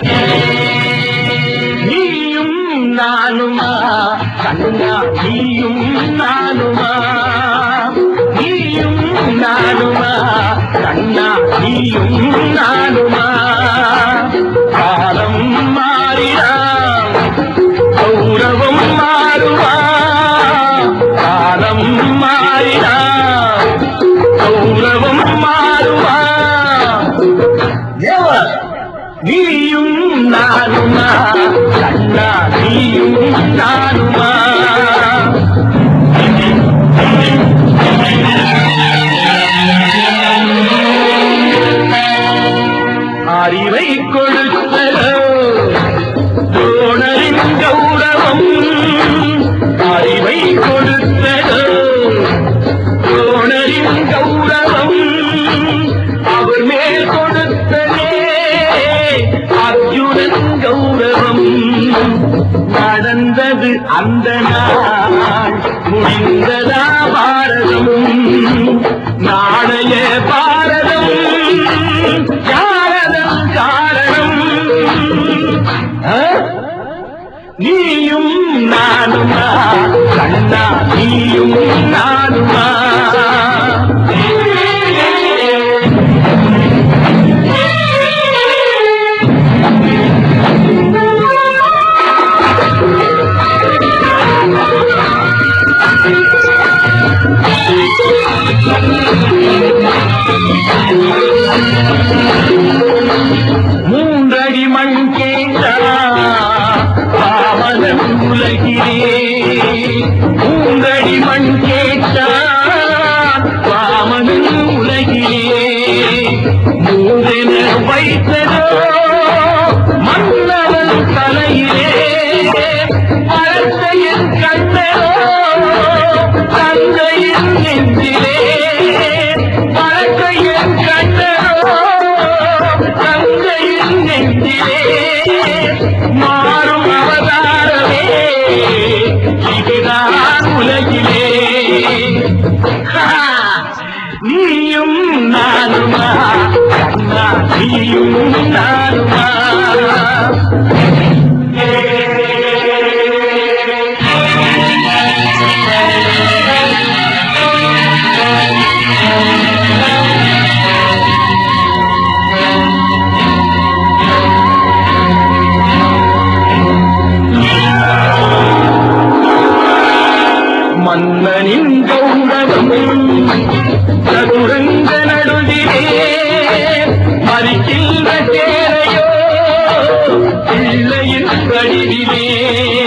நீயும் நானுமா கண்ணா நீயும் நானுமா நீயும் நானுமா கண்ணா நீயும் நானுமா காலம் மாறினான் கௌரவம் மாறுமா காலம் மாறினான் கௌரவம் மாறுமா தேவர் நீயும் நானுமா கண்ணா நீயும் நானுமா அறிவை கொடுத்ததோ தோழரின் கௌரவம் அறிவை கொடுத்ததோ தோழரின் கௌரவம் அவர் மேல் கொடுத்ததே அர்ஜுனன் கௌரவம் நடந்தது அந்த நாள் முடிந்ததா பாரதம் நாளைய பாரதம் யாரதன் காரணம் ஆ? நீயும் நானுமா கண்ணா நீயும் நானுமா மூன்றடி மண் கேட்டா பாவனம் உலகிலே மூன்றடி மண் கேட்டா பாவனம் உலகிலே மூதென வைத்ததோ மன்னவன் தலையிலே பழத்தையின் கண்ணரோ தந்தையின் நெஞ்சிலே பழத்தையின் கண்ணரோ தந்தையின் நெஞ்சிலே மாறும் அவதாரமே இதுதான் உலகிலே ஹா! நீயும் நானுமா கண்ணா நீயும் நானுமா மன்னனின் கௌரவம் சதுரங்க நடுவிலே மறிக்கின்ற சேரையோ பிள்ளையின் வடிவிலே